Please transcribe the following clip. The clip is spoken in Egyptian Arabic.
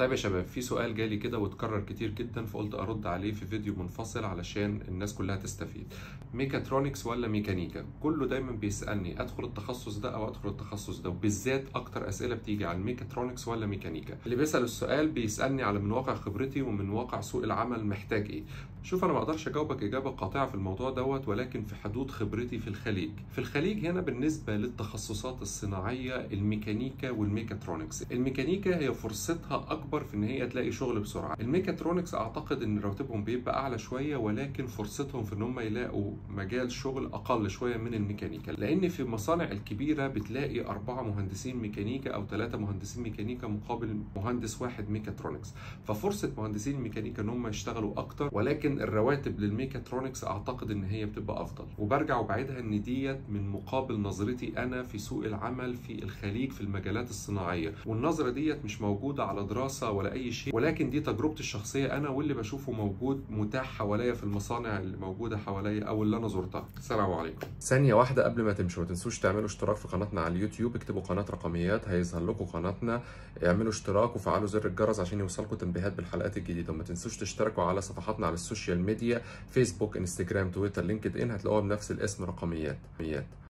طيب يا شباب في سؤال جالي كده واتكرر كتير جدا فقلت ارد عليه في فيديو منفصل علشان الناس كلها تستفيد ميكاترونكس ولا ميكانيكا كله دايما بيسالني ادخل التخصص ده او ادخل التخصص ده وبالذات اكتر اسئله بتيجي على الميكاترونكس ولا ميكانيكا اللي بيسال السؤال بيسالني على من واقع خبرتي ومن واقع سوق العمل محتاج ايه شوف انا ما اقدرش اجاوبك اجابه قاطعه في الموضوع دوت ولكن في حدود خبرتي في الخليج في الخليج هنا بالنسبه للتخصصات الصناعيه الميكانيكا والميكاترونكس الميكانيكا هي فرصتها اكبر في ان هي تلاقي شغل بسرعه الميكاترونكس اعتقد ان رواتبهم بيبقى اعلى شويه ولكن فرصتهم في ان هم يلاقوا مجال شغل اقل شويه من الميكانيكا لان في المصانع الكبيره بتلاقي اربعه مهندسين ميكانيكا او ثلاثه مهندسين ميكانيكا مقابل مهندس واحد ميكاترونكس ففرصه مهندسين الميكانيكا ان هم يشتغلوا اكتر ولكن الرواتب للميكاترونكس اعتقد ان هي بتبقى افضل وبرجع وبعيدها ان ديت من مقابل نظرتي انا في سوق العمل في الخليج في المجالات الصناعيه والنظره ديت مش موجوده على دراسه ولا اي شيء ولكن دي تجربتي الشخصيه انا واللي بشوفه موجود متاح حواليا في المصانع اللي موجوده حواليا او اللي انا زرتها السلام عليكم ثانيه واحده قبل ما تمشوا ما تنسوش تعملوا اشتراك في قناتنا على اليوتيوب اكتبوا قناه رقميات هيظهر لكم قناتنا اعملوا اشتراك وفعلوا زر الجرس عشان يوصلكم تنبيهات بالحلقات الجديده وما تنسوش تشتركوا على صفحاتنا على السوشيال ميديا فيسبوك انستجرام تويتر لينكد ان هتلاقوها بنفس الاسم رقميات